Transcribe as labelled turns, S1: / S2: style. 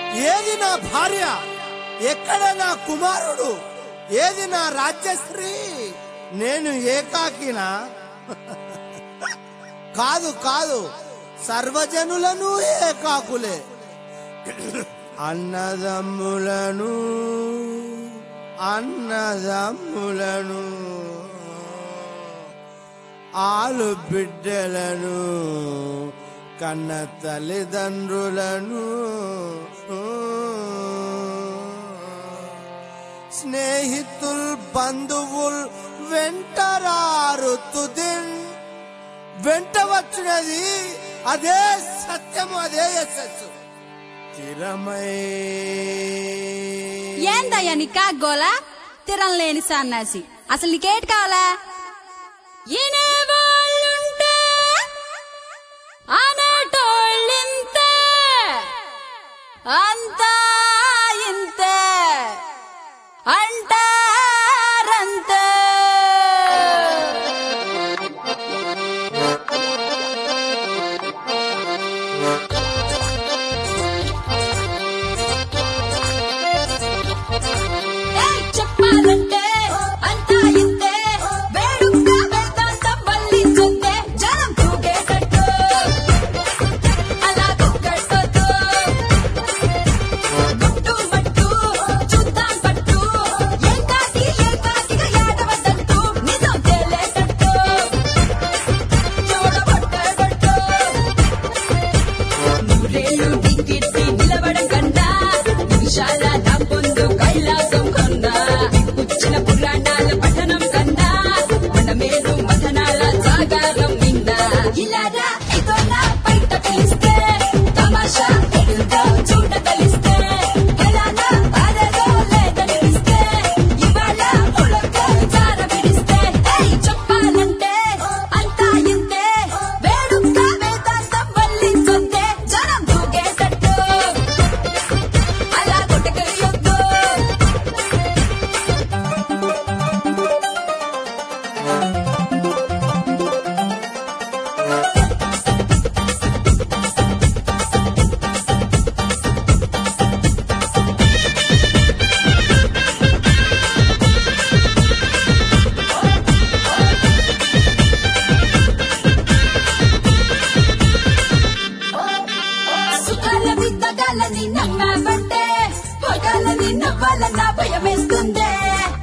S1: ఏది నా భార్య ఎక్కడ నా కుమారుడు ఏది నా రాజ్యశ్రీ నేను ఏకాకినా కాదు కాదు సర్వజనులను ఏకాకులే అన్నదమ్ములను అన్నదమ్ములను ఆలు బిడ్డలను కన్న తల్లిదండ్రులను స్నేహితుల్ బంధువుల్ వెంటరారు తుదిన్ వెంట వచ్చినది అదే సత్యము అదే యశస్సు స్థిరమై
S2: ఏందయ్యా నీ కాగోలా తిరం లేని సన్నాసి అసలు నీకేటి కావాలా ఇనేవాళ్ళుంటే అనేటోళ్ళింతే అంతా ఇంతే అంటారంతే ఏయ్ చెప్పాలంటే అంతా ఇంతే వేడుక వేదాంతం వల్లించుందే జనం తూగేటట్టు అలా కుక్కడుతూ గుట్టు మట్టు చూద్దాం పట్టు ఏకాకి ఏకాకిగా ఏడవద్దంటూ నిజం తేలేటట్టు చూడబట్టబట్టు నూరేళ్ళు దిక్కిచ్చి నిలబడం కన్నా నిమిషాల నా పొందు కైలాసం కన్నా పుచ్చిన పురాణాల పఠనం కన్నా మనమేదు మథనాల జాగారం విన్నా ఇలారా ఇదోలా బయట పిలిస్తే తమాషా ఎదురుగా చూడ కలిస్తే ఎలానా అదేదో లేదనిపిస్తే ఇవాళ ఉలక జార విడిస్తే ఏయ్ చెప్పాలంటే అంతా ఇంతే వేడుక వేదాంతం వల్లించుందే జనం దూగేటట్టు అలా కొట్టకరియొద్దు సుఖాలని తగాలని నమ్మామంటే పొగాలని నవ్వాలన్న భయమేస్తుందే